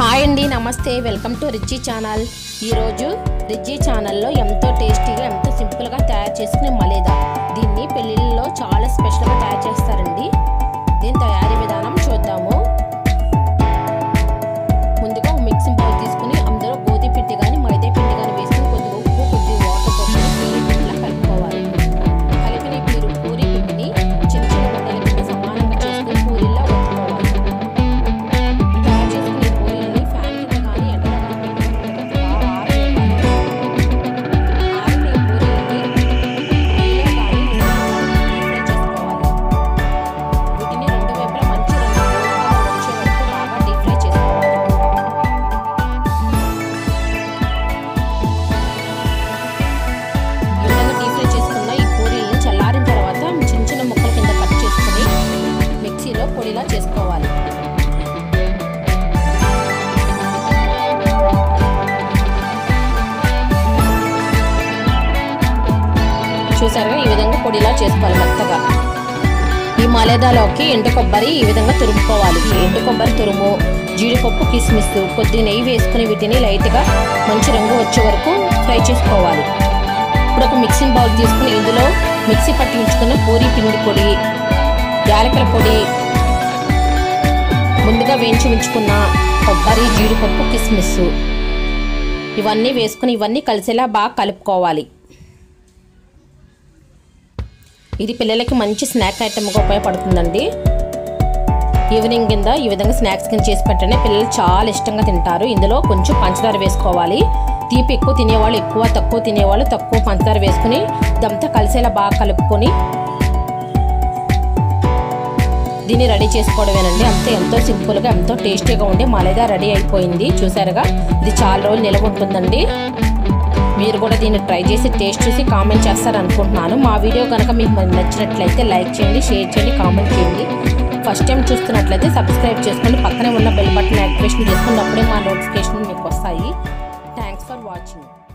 Hi అండి నమస్తే welcome to రిజ్జీ channel ఈరోజు రిజ్జీ ఛానల్లో ఎంతో టేస్టీగా ఎంతో సింపుల్గా తయారు చేసుకునే మలేదా దీన్ని పెళ్ళిళ్ళలో చాలా స్పెషల్గా తయారు చేస్తారండి దీని తయారీ విధానం చూద్దాము ముందుగా ఒక మిక్సింగ్ బౌల్ తీసుకుని అందులో గోధుమ పిండి కానీ మైదా పిండి కానీ వేసుకుని కొద్దిగా ఉప్పు కొద్దిగా వాటర్ పోసుకుని పూరి పిండిలా కలుపుకోవాలి కలిపిన ఈ పూరి పూరి పిండిని చిన్న చిన్న ఉండల కింద సమానంగా చేసుకుని పూరిలా ఒత్తుకోవాలి తయారు చేసుకునే పూరీలని ఫ్యాన్ కింద కానీ ఎండలో కానీ పెట్టుకుని బాగా ఆరనివ్వాలి. ఆరిన ఈ పూరీలని నెయ్యిలో కానీ నూనెలో కానీ డీప్ ఫ్రై చేసుకోవాలి. వీటిని రెండు వైపులా మంచి రంగు గోల్డ్గా వచ్చే వరకు బాగా డీప్ ఫ్రై చేసుకోవాలి. ఈ విధంగా డీప్ ఫ్రై చేసుకున్న ఈ పూరీలను చల్లారిన తర్వాత చిన్న చిన్న ముక్కల కింద కట్ చేసుకుని మిక్సీలో పొడిలా చేసుకోవాలి చూసారుగా ఈ విధంగా పొడిలా చేసుకోవాలి మెత్తగా ఈ మలేదాలోకి ఎండు కొబ్బరి ఈ విధంగా తురుముకోవాలి ఈ ఎండు కొబ్బరి తురుము జీడిపప్పు కిస్మిస్ కొద్దిగా నెయ్యి వేసుకుని వీటిని లైట్గా మంచి రంగు వచ్చే వరకు ఫ్రై చేసుకోవాలి ఇప్పుడు ఒక మిక్సింగ్ బౌల్ తీసుకుని ఇందులో మిక్సీ పట్టి ఉంచుకున్న పూరీ పిండి పొడి యాలకుల పొడి ముందుగా వేయించి ఉంచుకున్న కొబ్బరి జీడిపప్పు కిస్మిస్ ఇవన్నీ వేసుకుని ఇవన్నీ కలిసేలా బాగా కలుపుకోవాలి ఇది పిల్లలకి మంచి స్నాక్ ఐటమ్గా ఉపయోగపడుతుందండి ఈవినింగ్ కింద ఈ విధంగా స్నాక్స్ కింద చేసి పెట్టండి పిల్లలు చాలా ఇష్టంగా తింటారు ఇందులో కొంచెం పంచదార వేసుకోవాలి తీపి ఎక్కువ తినేవాళ్ళు ఎక్కువ తక్కువ తినేవాళ్ళు తక్కువ పంచదార వేసుకుని ఇదంతా కలిసేలా బాగా కలుపుకొని దీన్ని రెడీ చేసుకోవడమేనండి అంతే ఎంతో సింపుల్గా ఎంతో టేస్టీగా ఉండి మలేదా రెడీ అయిపోయింది చూసారుగా ఇది చాలా రోజులు నిలవ ఉంటుందండి మీరు కూడా దీన్ని ట్రై చేసి టేస్ట్ చూసి కామెంట్ చేస్తారనుకుంటున్నాను మా వీడియో కనుక మీకు మరి నచ్చినట్లయితే లైక్ చేయండి షేర్ చేయండి కామెంట్ చేయండి ఫస్ట్ టైం చూస్తున్నట్లయితే సబ్స్క్రైబ్ చేసుకోండి పక్కనే ఉన్న బెల్ బటన్ యాక్టివేషన్ చేసుకున్నప్పుడే మా నోటిఫికేషన్ మీకు వస్తాయి థ్యాంక్స్ ఫర్ వాచింగ్